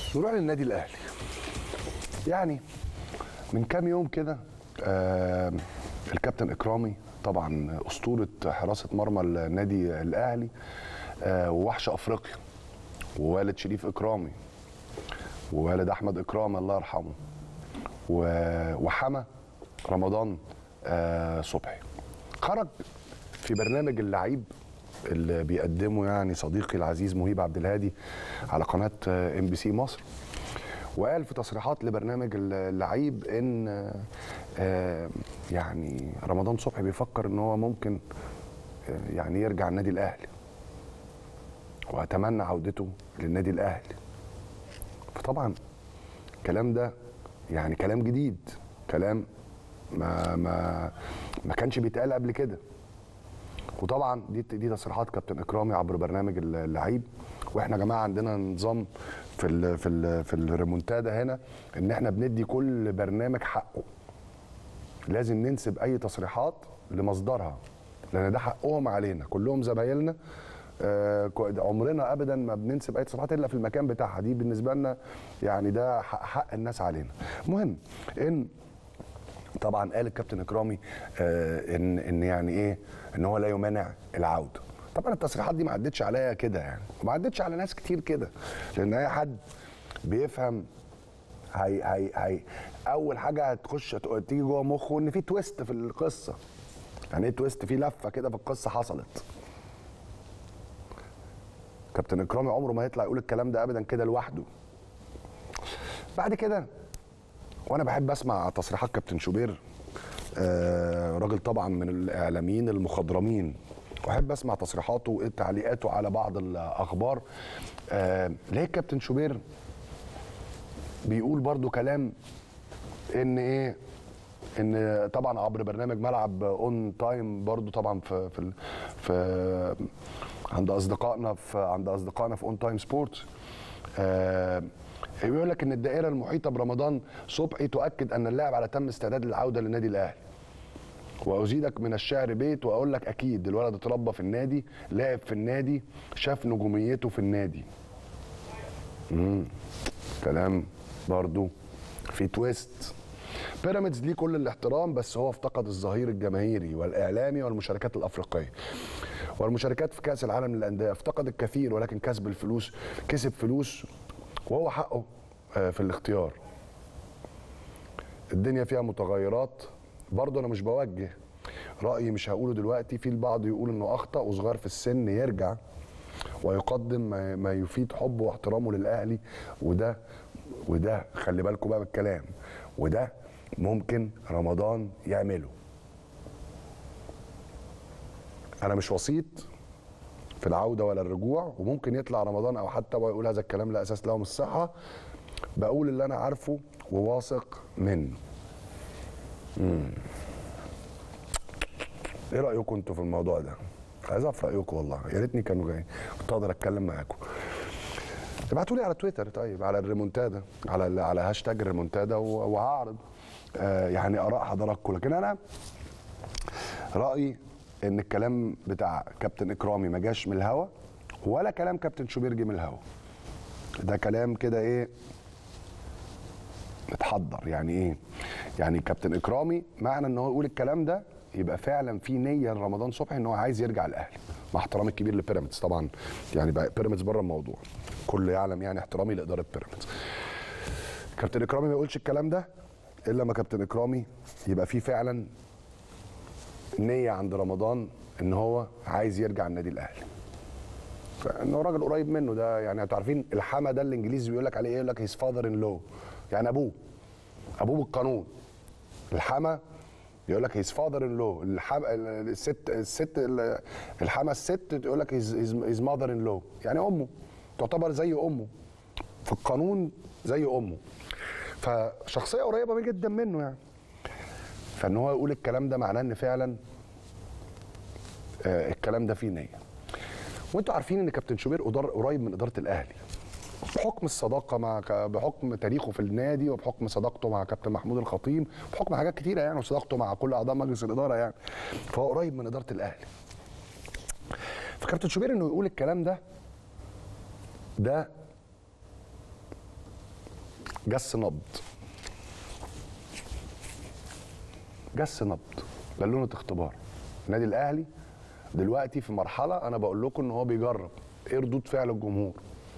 نروح للنادي الاهلي يعني من كام يوم كده آه الكابتن اكرامي طبعا اسطوره حراسه مرمى النادي الاهلي آه ووحش افريقيا ووالد شريف اكرامي ووالد احمد اكرامي الله يرحمه و- وحما رمضان آه صبحي خرج في برنامج اللعيب اللي بيقدمه يعني صديقي العزيز مهيب عبد الهادي على قناه ام بي سي مصر وقال في تصريحات لبرنامج اللعيب ان آه، يعني رمضان صبحي بيفكر ان هو ممكن آه، يعني يرجع النادي الاهلي واتمنى عودته للنادي الاهلي فطبعا الكلام ده يعني كلام جديد كلام ما ما ما كانش بيتقال قبل كده وطبعا دي دي تصريحات كابتن اكرامي عبر برنامج اللعيب واحنا يا جماعه عندنا نظام في ال في ال في الريمونتادا هنا ان احنا بندي كل برنامج حقه لازم ننسب اي تصريحات لمصدرها لان ده حقهم علينا كلهم زمايلنا آه، كو- عمرنا ابدا ما بننسب اي تصريحات الا في المكان بتاعها دي بالنسبه لنا يعني ده حق, حق الناس علينا المهم ان طبعا قال الكابتن اكرامي آه ان ان يعني ايه ان هو لا يمانع العوده طبعا التصريحات دي ما عدتش عليا كده يعني وما عدتش على ناس كتير كده لان اي حد بيفهم هي هي هي اول حاجه هتخش هت- تيجي جوه مخه ان في تويست في القصه يعني ايه تويست في لفه كده في القصه حصلت كابتن اكرامي عمره ما يطلع يقول الكلام ده ابدا كده لوحده بعد كده وانا بحب اسمع تصريحات كابتن شوبير آه راجل طبعا من الاعلاميين المخضرمين واحب اسمع تصريحاته وتعليقاته على بعض الاخبار آه ليه كابتن شوبير بيقول برضو كلام ان ايه ان طبعا عبر برنامج ملعب اون تايم برضو طبعا في في, ال- في عند اصدقائنا في عند اصدقائنا في اون تايم سبورتس آه بيقول لك ان الدائره المحيطه برمضان صبحي تؤكد ان اللاعب على تم استعداد للعوده للنادي الاهلي وازيدك من الشعر بيت واقول لك اكيد الولد اتربى في النادي لعب في النادي شاف نجوميته في النادي امم كلام برضو في تويست بيراميدز ليه كل الاحترام بس هو افتقد الظهير الجماهيري والاعلامي والمشاركات الافريقيه والمشاركات في كاس العالم للانديه افتقد الكثير ولكن كسب الفلوس كسب فلوس وهو حقه آه، في الاختيار الدنيا فيها متغيرات برضه انا مش بوجه رايي مش هقوله دلوقتي في البعض يقول انه اخطا وصغير في السن يرجع ويقدم ما- ما يفيد حبه واحترامه للاهلي وده وده خلي بالكم بقى بالكلام وده ممكن رمضان يعمله انا مش وسيط في العوده ولا الرجوع وممكن يطلع رمضان او حتى هو يقول هذا الكلام لا اساس له من الصحه بقول اللي انا عارفه وواثق منه مم. ايه رايكم انتوا في الموضوع ده عايز اعرف رايكم والله يا ريتني كانوا جايين كنت اقدر اتكلم معاكم ابعتوا لي على تويتر طيب على الريمونتادا على ال- على هاشتاج الريمونتادا و- وهعرض آه يعني اراء حضراتكم لكن انا رايي ان الكلام بتاع كابتن اكرامي ما جاش من الهوا ولا كلام كابتن شوبير جه من الهوا ده كلام كده ايه متحضر يعني ايه يعني كابتن اكرامي معنى ان هو يقول الكلام ده يبقى فعلا في نيه لرمضان صبحي ان هو عايز يرجع الاهلي مع احترامي الكبير لبيراميدز طبعا يعني بقى بيراميدز بره الموضوع كل يعلم يعني احترامي لاداره بيراميدز كابتن اكرامي ما يقولش الكلام ده الا ما كابتن اكرامي يبقى في فعلا نيه عند رمضان ان هو عايز يرجع النادي الاهلي فانه راجل قريب منه ده يعني انتوا عارفين الحما ده الانجليزي بيقول لك عليه ايه يقول لك هيز فاذر ان لو يعني ابوه ابوه بالقانون الحما يقول لك هيز فاذر ان لو الست الست الحما الست تقول لك هيز ماذر ان لو يعني امه تعتبر زي امه في القانون زي امه فشخصيه قريبه جدا منه يعني فان هو يقول الكلام ده معناه ان فعلا آه، الكلام ده فيه نيه وانتوا عارفين ان كابتن شوبير قدر- قريب من اداره الاهلي بحكم الصداقه مع ك- بحكم تاريخه في النادي وبحكم صداقته مع كابتن محمود الخطيب بحكم حاجات كتيره يعني وصداقته مع كل اعضاء مجلس الاداره يعني فهو قريب من اداره الاهلي فكابتن شوبير انه يقول الكلام ده ده جس نبض جس نبض لالونه اختبار النادي الاهلي دلوقتي في مرحله انا بقول لكم ان هو بيجرب ايه ردود فعل الجمهور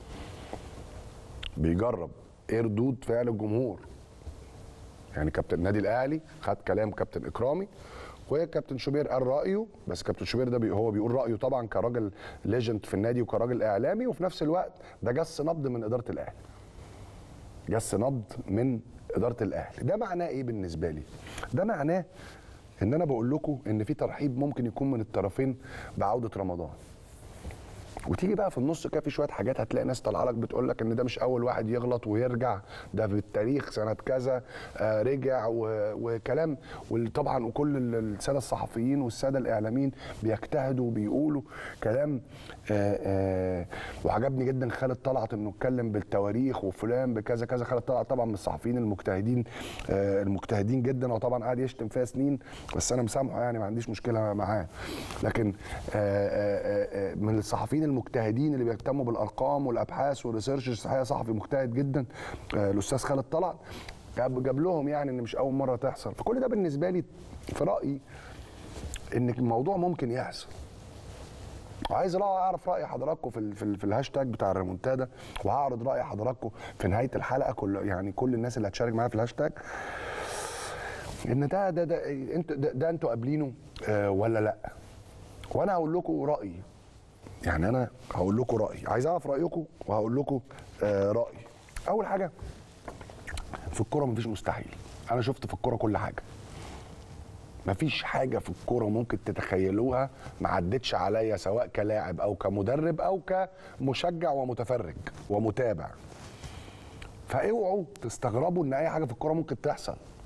بيجرب ايه ردود فعل الجمهور يعني كابتن النادي الاهلي خد كلام كابتن اكرامي وكابتن شوبير قال رايه بس كابتن شوبير ده بي هو بيقول رايه طبعا كراجل ليجند في النادي وكراجل اعلامي وفي نفس الوقت ده جس نبض من اداره الاهلي جس نبض من اداره الاهلي ده معناه ايه بالنسبه لي ده معناه ان انا بقول لكم ان في ترحيب ممكن يكون من الطرفين بعوده رمضان وتيجي بقى في النص كده في شويه حاجات هتلاقي ناس طالعه لك بتقول لك ان ده مش اول واحد يغلط ويرجع ده بالتاريخ سنه كذا آه رجع و- وكلام وطبعا وكل ال- الساده الصحفيين والساده الاعلاميين بيجتهدوا وبيقولوا كلام آه آه وعجبني جدا خالد طلعت انه اتكلم بالتواريخ وفلان بكذا كذا خالد طلعت طبعا من الصحفيين المجتهدين آه المجتهدين جدا وطبعا قاعد يشتم فيها سنين بس انا مسامحه يعني ما عنديش مشكله معاه لكن آه آه آه من الصحفيين المجتهدين اللي بيهتموا بالارقام والابحاث والريسيرش الصحيه صحفي مجتهد جدا آه الاستاذ خالد طلعت جاب جاب لهم يعني ان مش اول مره تحصل فكل ده بالنسبه لي في رايي ان الموضوع ممكن يحصل وعايز رأي اعرف راي حضراتكم في ال في, ال في الهاشتاج بتاع الريمونتادا وهعرض راي حضراتكم في نهايه الحلقه كل يعني كل الناس اللي هتشارك معايا في الهاشتاج ان ده ده ده انتوا ده, ده انتوا قابلينه آه ولا لا وانا هقول لكم رايي يعني انا هقول لكم رايي عايز اعرف رايكم وهقول لكم آه رايي اول حاجه في الكوره مفيش مستحيل انا شفت في الكوره كل حاجه مفيش حاجه في الكوره ممكن تتخيلوها ما عدتش عليا سواء كلاعب او كمدرب او كمشجع ومتفرج ومتابع فاوعوا تستغربوا ان اي حاجه في الكوره ممكن تحصل